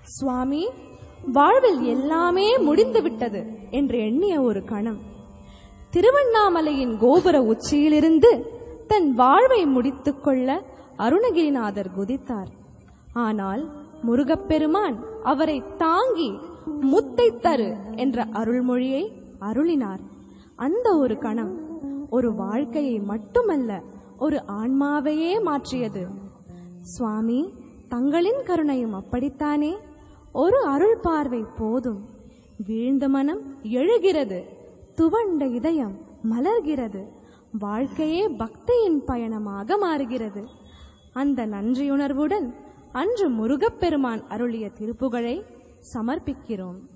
சுவாமி வாழ்வில் எல்லாமே முடிந்துவிட்டது என்று எண்ணிய ஒரு கணம் திருவண்ணாமலையின் கோபுர உச்சியிலிருந்து தன் வாழ்வை முடித்துக் கொள்ள அருணகிரிநாதர் குதித்தார் ஆனால் முருகப்பெருமான் அவரை தாங்கி முத்தை தரு என்ற அருள்மொழியை அருளினார் அந்த ஒரு கணம் ஒரு வாழ்க்கையை மட்டுமல்ல ஒரு ஆன்மாவையே மாற்றியது சுவாமி தங்களின் கருணையும் அப்படித்தானே ஒரு அருள் பார்வை போதும் வீழ்ந்த மனம் எழுகிறது துவண்ட இதயம் மலர்கிறது வாழ்க்கையே பக்தியின் பயணமாக மாறுகிறது அந்த நன்றியுணர்வுடன் அன்று முருகப்பெருமான் அருளிய திருப்புகழை சமர்ப்பிக்கிறோம்